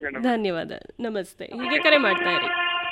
Madam ಧನ್ಯವಾದ ನಮಸ್ತೆ ಹೀಗೆ ಕರೆ ಮಾಡ್ತಾ ಇರಿ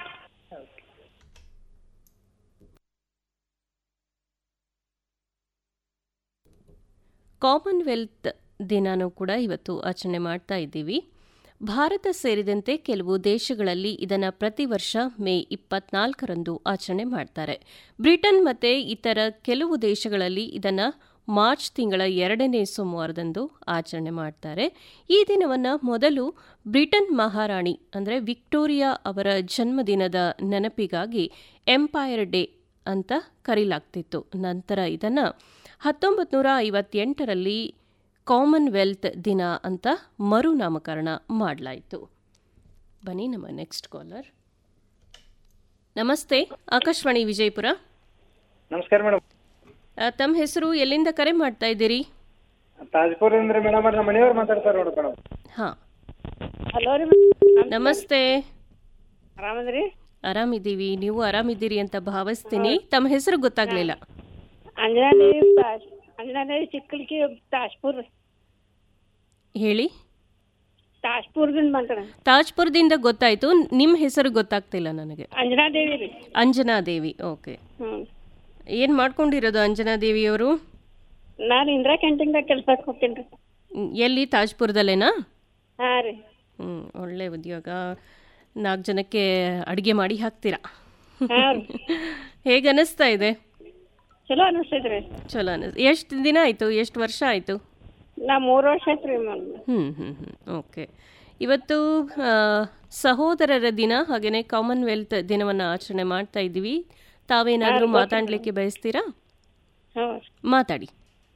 ಕಾಮನ್ವೆಲ್ತ್ ದಿನಾನೂ ಕೂಡ ಇವತ್ತು ಆಚರಣೆ ಮಾಡ್ತಾ ಇದ್ದೀವಿ ಭಾರತ ಸೇರಿದಂತೆ ಕೆಲವು ದೇಶಗಳಲ್ಲಿ ಇದನ್ನು ಪ್ರತಿ ವರ್ಷ ಮೇ ಇಪ್ಪತ್ನಾಲ್ಕರಂದು ಆಚರಣೆ ಮಾಡ್ತಾರೆ ಬ್ರಿಟನ್ ಮತ್ತು ಇತರ ಕೆಲವು ದೇಶಗಳಲ್ಲಿ ಇದನ್ನು ಮಾರ್ಚ್ ತಿಂಗಳ ಎರಡನೇ ಸೋಮವಾರದಂದು ಆಚರಣೆ ಮಾಡ್ತಾರೆ ಈ ದಿನವನ್ನು ಮೊದಲು ಬ್ರಿಟನ್ ಮಹಾರಾಣಿ ಅಂದರೆ ವಿಕ್ಟೋರಿಯಾ ಅವರ ಜನ್ಮದಿನದ ನೆನಪಿಗಾಗಿ ಎಂಪೈರ್ ಡೇ ಅಂತ ಕರೀಲಾಗ್ತಿತ್ತು ನಂತರ ಇದನ್ನು ಹತ್ತೊಂಬತ್ತು ನೂರ ಐವತ್ತೆಂಟರಲ್ಲಿ ಕಾಮನ್ವೆಲ್ತ್ ದಿನ ಅಂತ ಮರುನಾಮಕರಣ ಮಾಡಲಾಯಿತು ಬನ್ನಿ ನಮ್ಮ ನೆಕ್ಸ್ಟ್ ಕಾಲರ್ ನಮಸ್ತೆ ಆಕಾಶವಾಣಿ ವಿಜಯಪುರ ನಮಸ್ಕಾರ ಮೇಡಮ್ ಆ, ತಮ್ಮ ಹೆಸರು ಎಲ್ಲಿಂದ ಕರೆ ಮಾಡ್ತಾ ಇದ್ದೀರಿ ತಾಜ್ಪುರದಿಂದ ಮೇಡಮ್ ನಮ್ಮ ಮನೆಯವ್ರು ಮಾತಾಡ್ತಾರೆ ನೋಡಿ ಮೇಡಮ್ ಹಾಂ ಹಲೋ ರೀ ನಮಸ್ತೆ ಆರಾಮದ್ರಿ ಆರಾಮಿದ್ದೀವಿ ನೀವು ಆರಾಮಿದ್ದೀರಿ ಅಂತ ಭಾವಿಸ್ತೀನಿ ತಮ್ಮ ಹೆಸರು ಗೊತ್ತಾಗ್ಲಿಲ್ಲ ಅಂಜನಾದೇವಿ ತಾಜ್ ಅಂಜನಾದೇವಿ ಚಿಕ್ಕಲ್ಕಿ ತಾಜ್ಪುರ್ ಹೇಳಿ ತಾಜ್ಪುರದಿಂದ ಮಾತಾಡ ತಾಜ್ಪುರದಿಂದ ಗೊತ್ತಾಯ್ತು ನಿಮ್ಮ ಹೆಸರು ಗೊತ್ತಾಗ್ತಿಲ್ಲ ನನಗೆ ಅಂಜನಾದೇವಿ ರೀ ಅಂಜನಾ ದೇವಿ ಓಕೆ ಹ್ಞೂ ಏನು ಮಾಡ್ಕೊಂಡಿರೋದು ಅಂಜನಾ ದೇವಿಯವರು ನಾನು ಇಂದಿರಾ ಕ್ಯಾಂಟೀನ್ದಾಗ ಕೆಲ್ಸಕ್ಕೆ ಹೋಗ್ತೀನಿ ರೀ ಮ್, ಎಲ್ಲಿ ತಾಜ್ಪುರದಲ್ಲೇನಾ ಹಾಂ ರೀ ಹ್ಞೂ ಒಳ್ಳೆ ಉದ್ಯೋಗ ನಾಲ್ಕು ಜನಕ್ಕೆ ಅಡುಗೆ ಮಾಡಿ ಹಾಕ್ತೀರಾ ಹಾಂ ರೀ ಹೇಗೆ ಅನ್ನಿಸ್ತಾ ಇದೆ ಚಲೋ ಅನಿಸ್ತೈತೆ ರೀ ಚಲೋ ಅನ್ನಿಸ್ ಎಷ್ಟು ದಿನ ಆಯಿತು ಎಷ್ಟು ವರ್ಷ ಆಯಿತು ನಾ ಮೂರು ವರ್ಷ ಆಯ್ತು ರೀ ಮೊನ್ನೆ ಹ್ಞೂ ಹ್ಞೂ ಹ್ಞೂ ಓಕೆ ಇವತ್ತು ಆ, ಸಹೋದರರ ದಿನ ಹಾಗೆಯೇ ಕಾಮನ್ವೆಲ್ತ್ ದಿನವನ್ನು ಆಚರಣೆ ಮಾಡ್ತಾ ಇದ್ದೀವಿ ತಾವೇನಾದರೂ ಮಾತಾಡಲಿಕ್ಕೆ ಬಯಸ್ತೀರಾ ಹ್ಞೂ ಮಾತಾಡಿ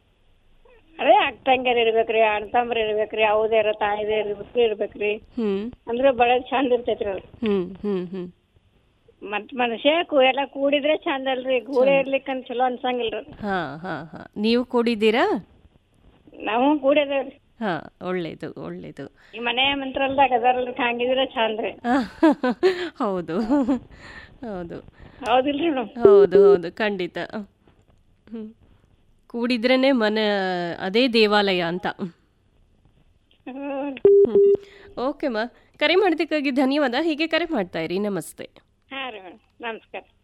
ಅದೇ ಅಕ್ಕಂಗಾರ ಇರ್ಬೇಕ್ರಿ ಅಣ್ಣ ತಮ್ಮರು ಇರ್ಬೇಕ್ರಿ ಯಾವುದೇ ತಾಯಿದೇ ಇರ್ಬೇಕು ಇರ್ಬೇಕ್ರಿ ಹ್ಞೂ ಅಂದ್ರೆ ಭಾಳ ಚಂದ ಇರ್ತೈತ್ರಿ ಅದು ಹ್ಞೂ ಹ್ಞೂ ಹ್ಞೂ ಮತ್ ಮನುಷ್ಯ ಕು- ಎಲ್ಲ ಕೂಡಿದ್ರೆ ಚಂದ ಅಲ್ರಿ ಗೂಡೆ ಇರ್ಲಿಕ್ಕಂತ ಚಲೋ ಅನ್ಸಂಗಿಲ್ರಿ ಹಾಂ ಹಾಂ ಹಾಂ ನೀವು ಕೂಡಿದ್ದೀರಾ ನಾವು ಕೂಡಿದೇವ್ರಿ ಹಾಂ ಒಳ್ಳೆಯದು ಒಳ್ಳೆಯದು ಈ ಮನೆ ಮಂತ್ರಲ್ದಾಗ ಅದಾರಲ್ರಿ ಹಂಗಿದ್ರೆ ಚಂದ ರೀ ಹೌದು ಹೌದು ಹೌದಿಲ್ರಿ ಮೇಡಮ್ ಹೌದು ಹೌದು ಖಂಡಿತ ಹ್ಮ್. ಕೂಡಿದ್ರೇನೆ ಮನೆ ಅದೇ ದೇವಾಲಯ ಅಂತ ಓಕೆ ಮಾ ಕರೆ ಮಾಡಿದ್ದಕ್ಕಾಗಿ ಧನ್ಯವಾದ ಹೀಗೆ ಕರೆ ಮಾಡ್ತಾ ಇರಿ ನಮಸ್ತೆ ಹಾಂ ರೀ ಮೇಡಮ್ ನಮಸ್ಕಾರ